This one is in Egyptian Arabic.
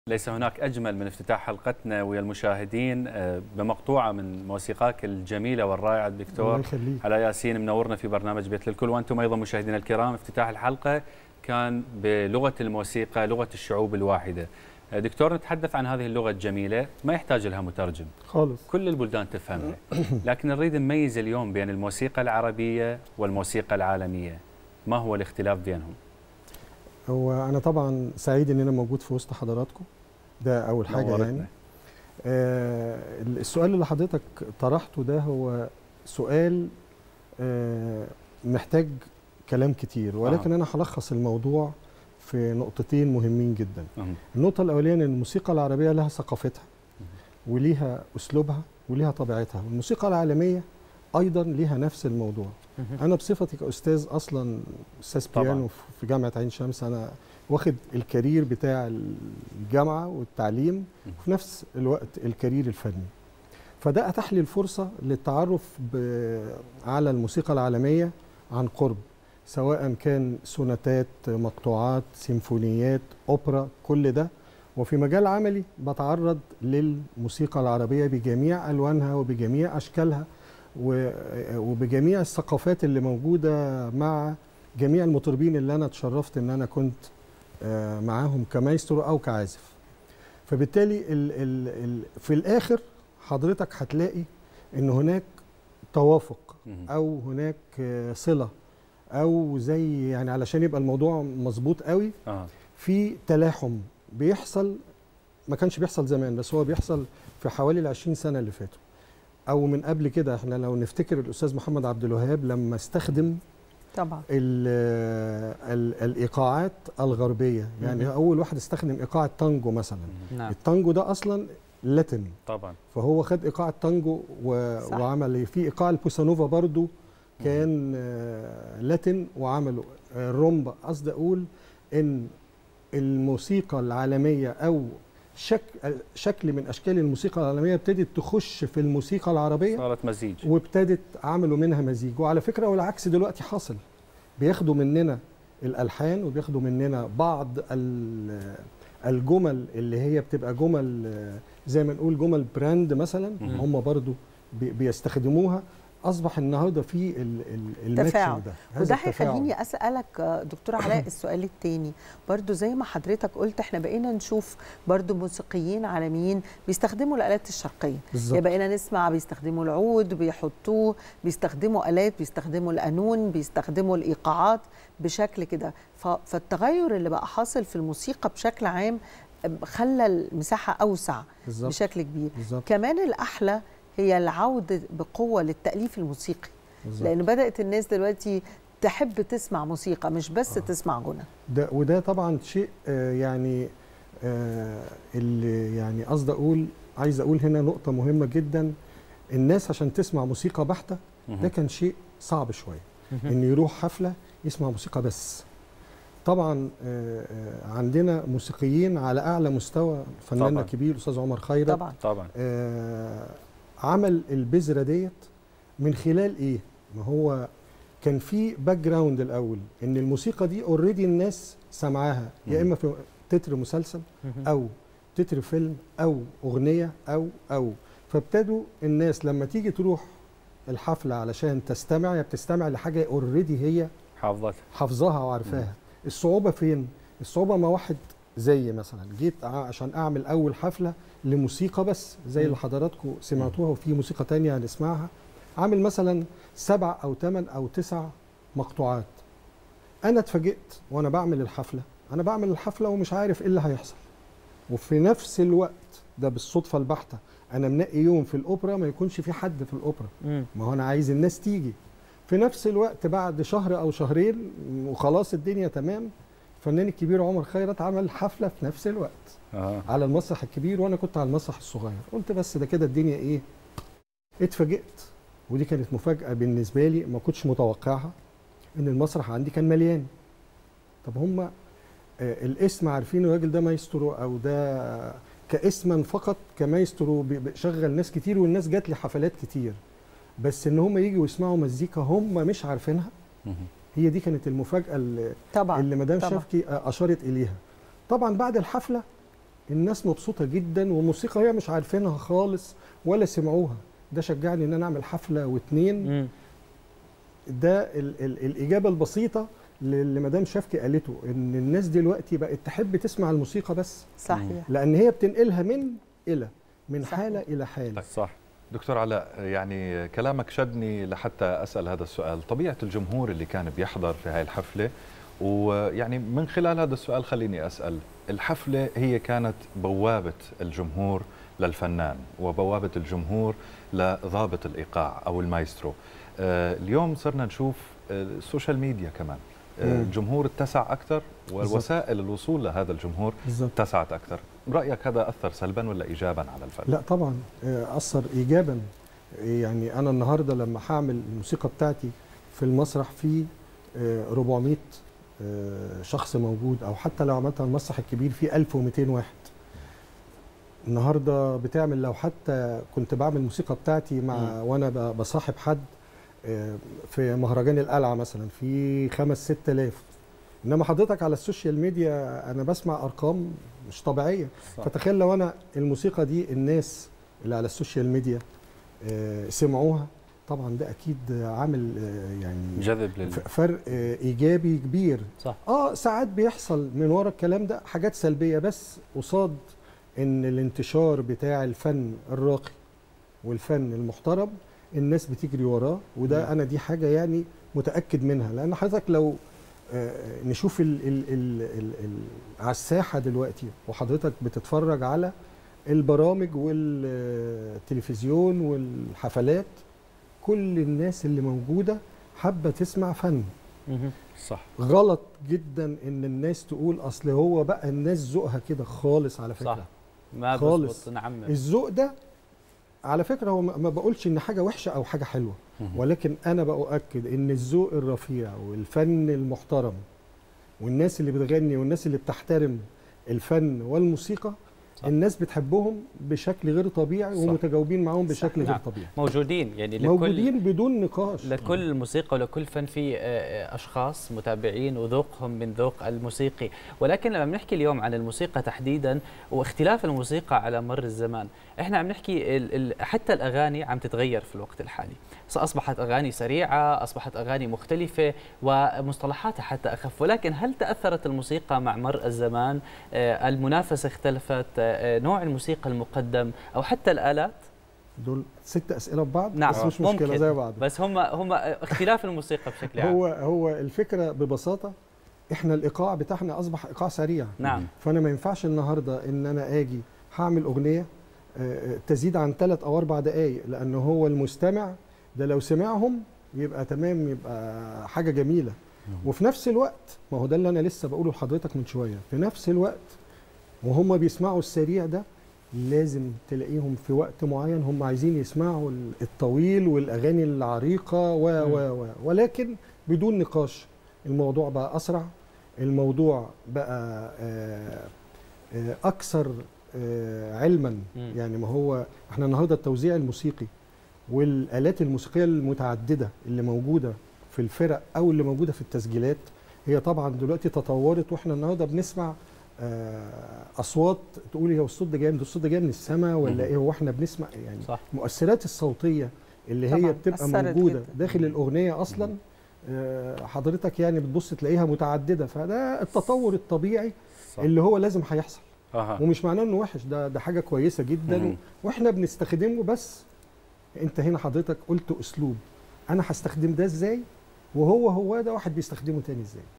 ليس هناك أجمل من افتتاح حلقتنا ويا المشاهدين آه، بمقطوعة من موسيقاك الجميلة والرائعة الدكتور على ياسين منورنا في برنامج بيت للكل وأنتم أيضا مشاهدينا الكرام افتتاح الحلقة كان بلغة الموسيقى لغة الشعوب الواحدة آه، دكتور نتحدث عن هذه اللغة الجميلة ما يحتاج لها مترجم خالص كل البلدان تفهمها لكن نريد نميز اليوم بين الموسيقى العربية والموسيقى العالمية ما هو الاختلاف بينهم؟ هو انا طبعا سعيد ان انا موجود في وسط حضراتكم ده اول حاجه نورتنا. يعني آه السؤال اللي حضرتك طرحته ده هو سؤال آه محتاج كلام كتير ولكن آه. انا هلخص الموضوع في نقطتين مهمين جدا مهم. النقطه الاولانيه ان الموسيقى العربيه لها ثقافتها وليها اسلوبها وليها طبيعتها والموسيقى العالميه ايضا ليها نفس الموضوع انا بصفتي كاستاذ اصلا استاذ طبعاً. بيانو في جامعه عين شمس انا واخد الكارير بتاع الجامعه والتعليم وفي نفس الوقت الكارير الفني فده اتاح لي الفرصه للتعرف ب- على الموسيقى العالميه عن قرب سواء كان سوناتات مقطوعات سيمفونيات اوبرا كل ده وفي مجال عملي بتعرض للموسيقى العربيه بجميع الوانها وبجميع اشكالها و- وبجميع الثقافات اللي موجوده مع جميع المطربين اللي انا اتشرفت ان انا كنت آه، معاهم كمايسترو او كعازف فبالتالي ال ال ال في الاخر حضرتك هتلاقي ان هناك توافق مهم. او هناك آه، صله او زي يعني علشان يبقى الموضوع مظبوط قوي آه. في تلاحم بيحصل ما كانش بيحصل زمان بس هو بيحصل في حوالي ال 20 سنه اللي فاتوا او من قبل كده احنا لو نفتكر الاستاذ محمد عبد الوهاب لما استخدم طبعا ال ال الايقاعات الغربيه يعني مهم. اول واحد استخدم ايقاع التانجو مثلا نعم التانجو ده اصلا لاتن طبعا فهو خد ايقاع التانجو و... صح. وعمل في ايقاع البوسانوفا برضو كان آه، لاتن وعمله آه، الرومبا قصدي اقول ان الموسيقى العالميه او شكل شكل من اشكال الموسيقى العالميه ابتدت تخش في الموسيقى العربيه صارت مزيج وابتدت عملوا منها مزيج وعلى فكره والعكس دلوقتي حاصل بياخدوا مننا الالحان وبياخدوا مننا بعض ال- الجمل اللي هي بتبقى جمل آه، زي ما نقول جمل براند مثلا مهم. هم برضو بي- بيستخدموها اصبح النهارده في ال- ال- الماتشنج تفاعل. ده هذا وده التفاعل. هيخليني اسالك آه، دكتور علاء السؤال الثاني برضو زي ما حضرتك قلت احنا بقينا نشوف برضو موسيقيين عالميين بيستخدموا الالات الشرقيه بالظبط يعني بقينا نسمع بيستخدموا العود بيحطوه بيستخدموا الات بيستخدموا القانون بيستخدموا الايقاعات بشكل كده ف- فالتغير اللي بقى حاصل في الموسيقى بشكل عام آه، خلى المساحه اوسع بالظبط بشكل كبير بالظبط كمان الاحلى هي العوده بقوه للتاليف الموسيقي بالظبط. لان بدات الناس دلوقتي تحب تسمع موسيقى مش بس آه. تسمع غنى ده وده طبعا شيء آه، يعني آه، اللي يعني قصدي اقول عايز اقول هنا نقطه مهمه جدا الناس عشان تسمع موسيقى بحته ده مهم. كان شيء صعب شويه انه يروح حفله يسمع موسيقى بس طبعا آه، آه، عندنا موسيقيين على اعلى مستوى فناننا طبعاً. الكبير الاستاذ عمر خيرت طبعا طبعا آه، عمل البذره ديت من خلال ايه ما هو كان في باك جراوند الاول ان الموسيقى دي اوريدي الناس سمعاها يا مم. اما في تتر مسلسل او تتر فيلم او اغنيه او او فابتدوا الناس لما تيجي تروح الحفله علشان تستمع يا بتستمع لحاجه اوريدي هي حافظتها حافظاها وعارفاها الصعوبه فين الصعوبه ما واحد زي مثلا جيت ع- عشان اعمل اول حفله لموسيقى بس زي اللي حضراتكم سمعتوها وفي موسيقى تانية هنسمعها عامل مثلا سبع او ثمان او تسع مقطوعات انا اتفاجئت وانا بعمل الحفله انا بعمل الحفله ومش عارف ايه اللي هيحصل وفي نفس الوقت ده بالصدفه البحته انا منقي يوم في الاوبرا ما يكونش في حد في الاوبرا ما هو انا عايز الناس تيجي في نفس الوقت بعد شهر او شهرين وخلاص الدنيا تمام الفنان الكبير عمر خيرت عمل حفله في نفس الوقت آه. على المسرح الكبير وانا كنت على المسرح الصغير قلت بس ده كده الدنيا ايه اتفاجئت ودي كانت مفاجاه بالنسبه لي ما كنتش متوقعها ان المسرح عندي كان مليان طب هم الاسم عارفين الراجل ده مايسترو او ده كاسما فقط كمايسترو بي- بيشغل ناس كتير والناس جات لي حفلات كتير بس ان هم يجوا يسمعوا مزيكا هم مش عارفينها مهم. هي دي كانت المفاجاه اللي طبعا اللي مدام طبعا. شفكي اشارت اليها طبعا بعد الحفله الناس مبسوطه جدا وموسيقى هي مش عارفينها خالص ولا سمعوها ده شجعني ان انا اعمل حفله واثنين ده ال ال الاجابه البسيطه اللي مدام شفكي قالته ان الناس دلوقتي بقت تحب تسمع الموسيقى بس صحيح لان هي بتنقلها من الى من صحيح. حاله الى حاله طيب، صح دكتور علاء يعني كلامك شدني لحتى اسال هذا السؤال طبيعه الجمهور اللي كان بيحضر في هاي الحفله ويعني من خلال هذا السؤال خليني اسال الحفله هي كانت بوابه الجمهور للفنان وبوابه الجمهور لضابط الايقاع او المايسترو آه، اليوم صرنا نشوف السوشيال ميديا كمان آه، الجمهور اتسع اكثر والوسائل الوصول لهذا الجمهور بالزبط. اتسعت اكثر رايك هذا اثر سلبا ولا ايجابا على الفن لا طبعا آه، اثر ايجابا يعني انا النهارده لما هعمل الموسيقى بتاعتي في المسرح في 400 شخص موجود او حتى لو عملتها المسرح الكبير في 1200 واحد النهارده بتعمل لو حتى كنت بعمل الموسيقى بتاعتي مع م. وانا بصاحب حد آه، في مهرجان القلعه مثلا في خمس ست آلاف انما حضرتك على السوشيال ميديا انا بسمع ارقام مش طبيعيه صح. فتخيل لو انا الموسيقى دي الناس اللي على السوشيال ميديا آه، سمعوها طبعا ده اكيد عامل آه، يعني جذب لل... فرق ايجابي كبير صح اه ساعات بيحصل من ورا الكلام ده حاجات سلبيه بس قصاد ان الانتشار بتاع الفن الراقي والفن المحترم الناس بتجري وراه وده انا دي حاجه يعني متاكد منها لان حضرتك لو آه، نشوف ال ال ال ال ال على الساحه دلوقتي وحضرتك بتتفرج على البرامج والتلفزيون والحفلات كل الناس اللي موجوده حابه تسمع فن صح غلط جدا ان الناس تقول اصل هو بقى الناس ذوقها كده خالص على فكره صح ما خالص نعم الذوق ده على فكره هو ما بقولش ان حاجه وحشه او حاجه حلوه ولكن انا باؤكد ان الذوق الرفيع والفن المحترم والناس اللي بتغني والناس اللي بتحترم الفن والموسيقى صح. الناس بتحبهم بشكل غير طبيعي صح. ومتجاوبين معاهم بشكل غير نعم. طبيعي موجودين يعني لكل موجودين بدون نقاش لكل موسيقى ولكل فن في آه، آه، اشخاص متابعين وذوقهم من ذوق الموسيقي ولكن لما بنحكي اليوم عن الموسيقى تحديدا واختلاف الموسيقى على مر الزمان احنا عم نحكي حتى الاغاني عم تتغير في الوقت الحالي اصبحت اغاني سريعه اصبحت اغاني مختلفه ومصطلحاتها حتى اخف ولكن هل تاثرت الموسيقى مع مر الزمان آه، المنافسه اختلفت نوع الموسيقى المقدم او حتى الالات دول ست اسئله ببعض نعم بس مش مشكله زي بعض بس هم هم اختلاف الموسيقى بشكل عام هو هو الفكره ببساطه احنا الايقاع بتاعنا اصبح ايقاع سريع نعم فانا ما ينفعش النهارده ان انا اجي هعمل اغنيه آه، تزيد عن ثلاث او اربع دقائق لان هو المستمع ده لو سمعهم يبقى تمام يبقى حاجه جميله وفي نفس الوقت ما هو ده اللي انا لسه بقوله لحضرتك من شويه في نفس الوقت وهم بيسمعوا السريع ده لازم تلاقيهم في وقت معين هم عايزين يسمعوا الطويل والاغاني العريقه و و و ولكن بدون نقاش الموضوع بقى اسرع الموضوع بقى آه، آه، اكثر آه، علما يعني ما هو احنا النهارده التوزيع الموسيقي والالات الموسيقيه المتعدده اللي موجوده في الفرق او اللي موجوده في التسجيلات هي طبعا دلوقتي تطورت واحنا النهارده بنسمع آه، اصوات تقولي هو الصوت ده جاي من الصوت ده جاي من السماء ولا ايه هو احنا بنسمع يعني صح. المؤثرات الصوتيه اللي هي بتبقى موجوده جدا. داخل الاغنيه اصلا آه، حضرتك يعني بتبص تلاقيها متعدده فده التطور الطبيعي صح. اللي هو لازم هيحصل أه. ومش معناه انه وحش ده ده حاجه كويسه جدا مم. واحنا بنستخدمه بس انت هنا حضرتك قلت اسلوب انا هستخدم ده ازاي وهو هو ده واحد بيستخدمه تاني ازاي